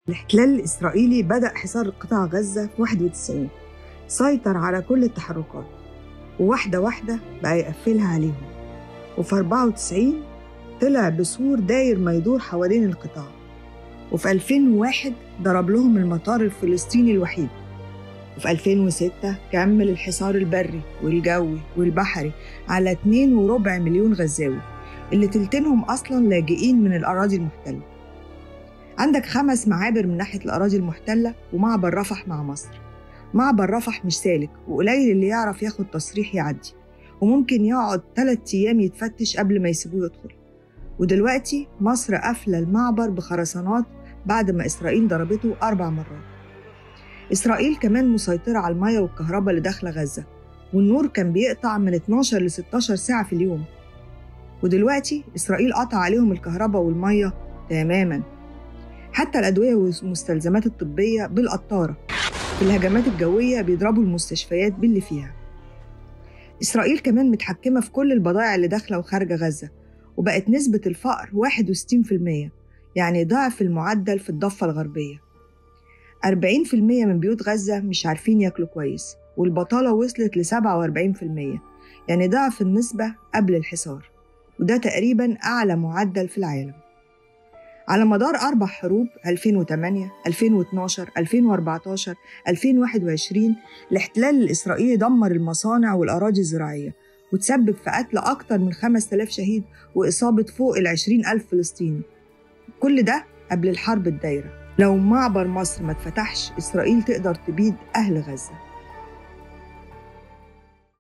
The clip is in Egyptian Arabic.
الاحتلال الإسرائيلي بدأ حصار قطاع غزة في 91 سيطر على كل التحركات وواحدة واحدة بقى يقفلها عليهم وفي 94 طلع بسور داير ما يدور حوالين القطاع وفي 2001 ضرب لهم المطار الفلسطيني الوحيد وفي 2006 كمل الحصار البري والجوي والبحري على 2 وربع مليون غزاوي اللي تلتينهم أصلا لاجئين من الأراضي المحتلة عندك خمس معابر من ناحية الأراضي المحتلة ومعبر رفح مع مصر معبر رفح مش سالك وقليل اللي يعرف ياخد تصريح يعدي وممكن يقعد ثلاث أيام يتفتش قبل ما يسيبوه يدخل ودلوقتي مصر قافلة المعبر بخرسانات بعد ما إسرائيل ضربته أربع مرات إسرائيل كمان مسيطرة على المية والكهرباء اللي داخلة غزة والنور كان بيقطع من 12 ل 16 ساعة في اليوم ودلوقتي إسرائيل قطع عليهم الكهرباء والمية تماما حتى الأدوية والمستلزمات الطبية بالقطارة في الهجمات الجوية بيضربوا المستشفيات باللي فيها إسرائيل كمان متحكمة في كل البضائع اللي داخلة وخارجة غزة وبقت نسبة الفقر 61% يعني ضعف المعدل في الضفة الغربية 40% من بيوت غزة مش عارفين ياكلوا كويس والبطالة وصلت ل 47% يعني ضعف النسبة قبل الحصار وده تقريبا أعلى معدل في العالم على مدار أربع حروب 2008 2012 2014 2021 الاحتلال الإسرائيلي دمر المصانع والأراضي الزراعية وتسبب في قتل أكثر من 5000 شهيد وإصابة فوق ال 20000 فلسطيني كل ده قبل الحرب الدايرة لو معبر مصر ما اتفتحش إسرائيل تقدر تبيد أهل غزة